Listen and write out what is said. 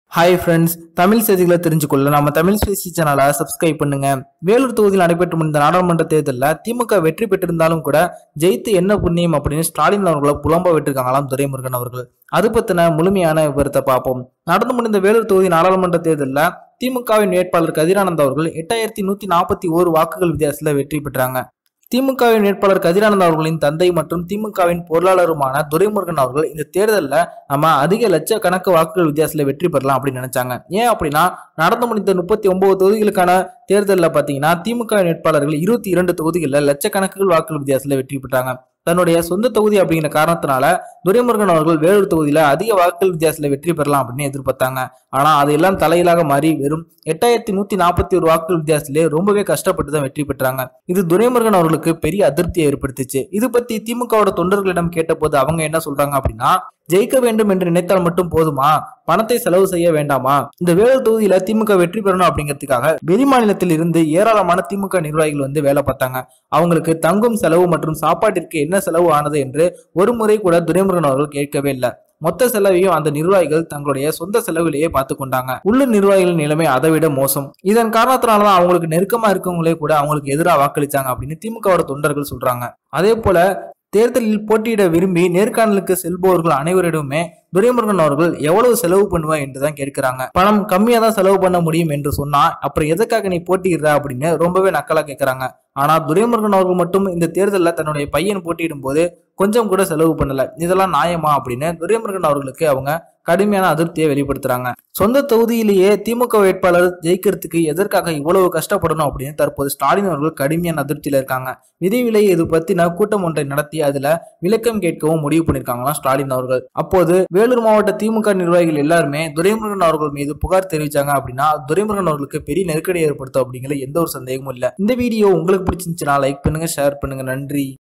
hi friends Tamil செய்திகளை தெரிஞ்சுக்கொள்ள நம்ம தமிழ் பேசி சேனலை சப்ஸ்கிரைப் பண்ணுங்க வேலூர் தொகுதியில் நடைபெற்று முடிந்த நாடாளுமன்ற தேர்தலில் திமுக வெற்றி பெற்றிருந்தாலும் கூட ஜெயித்து என்ன புண்ணியம் அப்படின்னு ஸ்டாலின் அவர்களை புலம்ப விட்டுருக்காங்களாம் துரைமுருகன் அவர்கள் அது பத்தின முழுமையான விவரத்தை பார்ப்போம் நடந்து முடிந்த வேலூர் தொகுதி நாடாளுமன்ற தேர்தலில் திமுகவின் வேட்பாளர் கதிரானந்த் அவர்கள் எட்டாயிரத்தி நூத்தி நாற்பத்தி ஓரு வாக்குகள் வித்தியாசத்தில் வெற்றி பெற்றாங்க திமுகவின் வேட்பாளர் கதிரானந்த் அவர்களின் தந்தை மற்றும் திமுகவின் பொருளாளருமான துரைமுருகன் அவர்கள் இந்த தேர்தலில் நம்ம அதிக லட்சக்கணக்கு வாக்குகள் வித்தியாசத்தில் வெற்றி பெறலாம் அப்படின்னு நினைச்சாங்க ஏன் அப்படின்னா நடந்து முடிந்த முப்பத்தி ஒன்பது தொகுதிகளுக்கான தேர்தலில் பார்த்தீங்கன்னா திமுக வேட்பாளர்கள் இருபத்தி இரண்டு தொகுதிகளில் லட்சக்கணக்குகள் வாக்குகள் வித்தியாசத்தில் வெற்றி பெற்றாங்க தன்னுடைய சொந்த தொகுதி அப்படிங்கிற காரணத்தினால துரைமுருகன் அவர்கள் வேலூர் தொகுதியில அதிக வாக்குகள் வித்தியாசத்தில் வெற்றி பெறலாம் அப்படின்னு எதிர்பார்த்தாங்க ஆனா அதையெல்லாம் தலையிலாக மாறி வெறும் எட்டாயிரத்தி நூத்தி நாற்பத்தி ஒரு வாக்குகள் வித்தியாசத்திலே ரொம்பவே கஷ்டப்பட்டு தான் வெற்றி பெற்றாங்க இது துரைமுருகன் அவர்களுக்கு பெரிய அதிருப்தியை ஏற்படுத்துச்சு இது பத்தி திமுகவோட தொண்டர்களிடம் கேட்டபோது அவங்க என்ன சொல்றாங்க அப்படின்னா ஜெயிக்க வேண்டும் என்று நினைத்தால் மட்டும் போதுமா பணத்தை செலவு செய்ய வேண்டாமா இந்த வேலூர் தொகுதியில திமுக வெற்றி பெறணும் அப்படிங்கிறதுக்காக வெளிமாநிலத்தில் இருந்து ஏராளமான திமுக நிர்வாகிகள் வந்து வேலை பார்த்தாங்க அவங்களுக்கு தங்கும் செலவு மற்றும் சாப்பாட்டிற்கு என்ன செலவு ஆனது என்று ஒரு முறை கூட துரைமுருகன் அவர்கள் கேட்கவே இல்லை மொத்த செலவையும் அந்த நிர்வாகிகள் தங்களுடைய சொந்த செலவிலேயே பார்த்து கொண்டாங்க உள்ளூர் நிர்வாகிகளின் நிலைமை அதை விட மோசம் இதன் காரணத்தினாலதான் அவங்களுக்கு நெருக்கமா இருக்கவங்களே கூட அவங்களுக்கு எதிராக வாக்களிச்சாங்க அப்படின்னு திமுகவோட தொண்டர்கள் சொல்றாங்க அதே போல தேர்தலில் போட்டியிட விரும்பி நேர்காணலுக்கு செல்பவர்கள் அனைவரிடமே துரைமுருகன் அவர்கள் எவ்வளவு செலவு பண்ணுவா என்றுதான் கேட்கிறாங்க பணம் கம்மியா தான் செலவு பண்ண முடியும் என்று சொன்னா அப்புறம் எதுக்காக நீ போட்டியிடுற அப்படின்னு ரொம்பவே நக்கலா கேட்கறாங்க ஆனா துரைமுருகன் அவர்கள் மட்டும் இந்த தேர்தலில் தன்னுடைய பையன் போட்டியிடும் போது கொஞ்சம் கூட செலவு பண்ணல இதெல்லாம் நியாயமா அப்படின்னு துரைமுருகன் அவர்களுக்கு அவங்க கடுமையான அதிருப்தியை வெளிப்படுத்துறாங்க சொந்த தொகுதியிலேயே திமுக வேட்பாளர் ஜெயிக்கிறதுக்கு எதற்காக இவ்வளவு கஷ்டப்படணும் அப்படின்னு தற்போது ஸ்டாலின் அவர்கள் கடுமையான அதிருப்தியில இருக்காங்க விதைவிலை இது பத்தின கூட்டம் ஒன்றை நடத்தி அதுல விளக்கம் கேட்கவும் முடிவு பண்ணிருக்காங்களாம் ஸ்டாலின் அவர்கள் அப்போது வேலூர் மாவட்ட திமுக நிர்வாகிகள் எல்லாருமே துரைமுருகன் அவர்கள் மீது புகார் தெரிவிச்சாங்க அப்படின்னா துரைமுருகன் அவர்களுக்கு பெரிய நெருக்கடி ஏற்படுத்தும் அப்படிங்கிற எந்த ஒரு சந்தேகமும் இல்லை இந்த வீடியோ உங்களுக்கு பிடிச்சிருந்துச்சுன்னா லைக் பண்ணுங்க ஷேர் பண்ணுங்க நன்றி